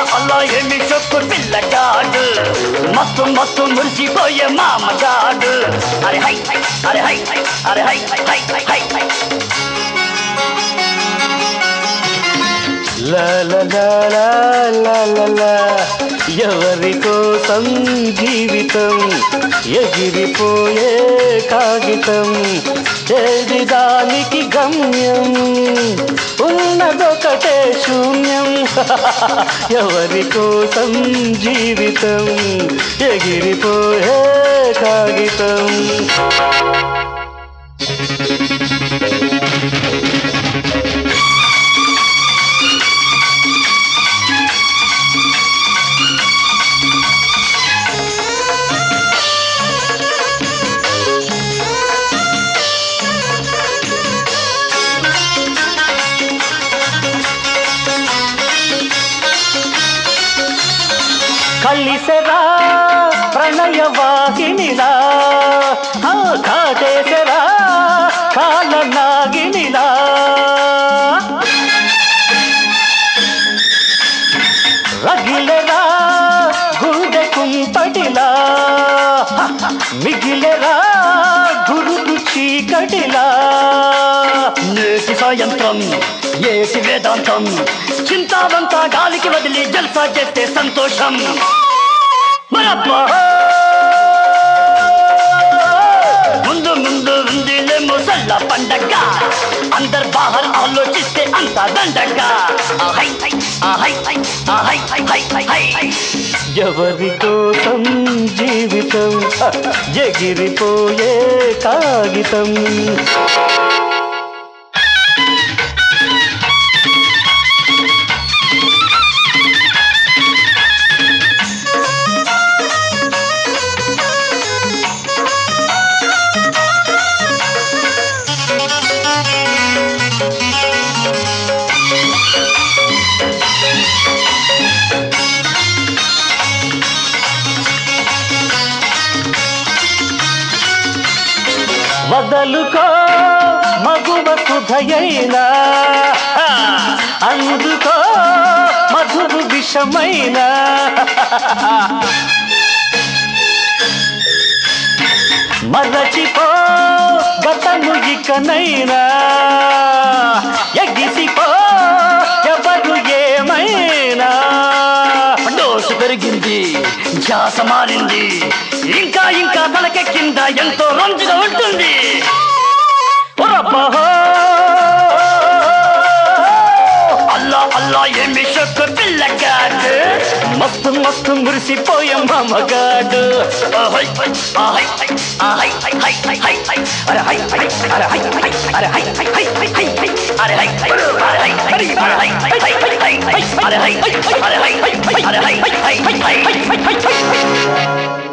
అల్లా ఏమి చెప్పు పిల్లగాడు మస్తు మస్తు మురిసిపోయే మామగాడు అరే హై హై అరే హై హై అరే హై హై హై హై హై హై లా లా లా లా లా లా లా. ఎవరి కోసం జీవితం ఎగిరిపోయే కాగితం ఏది దానికి గమ్యం ఉన్నదొకటే శూన్యం ఎవరి కోసం జీవితం ఎగిరిపోయే కాగితం కలిసెరా ప్రణయవాహినిలా ఆ, కాటేసెరా కాల నాగినిలా రగిలెరా గుండె కుంపటిలా మిగిలెరా గురుకు చీకటిలా నేటి సాయంత్రం ఏటి వేదాంతం చింతావంతా గాలికి వదిలి జల్సా చేస్తే సంతోషం మరబ్బా ముందు ముందు ఉందిలే ముసల్ల పండగ అందరు బాహర్ ఆలోచిస్తే అంతా దండగా ఆహై హై ఆహై హై ఆహై హై హై హై హై హై ఎవరి కోసం జీవితం హ, ఎగిరిపోయే కాగితం వదలుకో మగువ సుధయైనా హ, అందుకో మధురు విషమైనా మరచిపో గతము ఇకనైనా ఎగిసిపో ఎవరు ఏమైనా డోసు పెరిగింది ధ్యాస మారింది ఇంకా ఇంకా తలకెక్కింద ఎంతో రంజుగా ఉంటుంది ఒరబ్బహో! అల్లా అల్లా ఏమి షొక్కు పిల్లగాడు మస్తు మస్తు మురిసిపోయే మమగాడు ఆహై హై ఆహై హై ఆహై హై హై హై హై హై అరే హై హై అరే హై హై అరే హై హై హై హై హై హై అరే హై హై అరే హై హై అరే హై హై హై హై హై అరే హై హై అరే హై హై అరే హై హై హై హై హై హై హై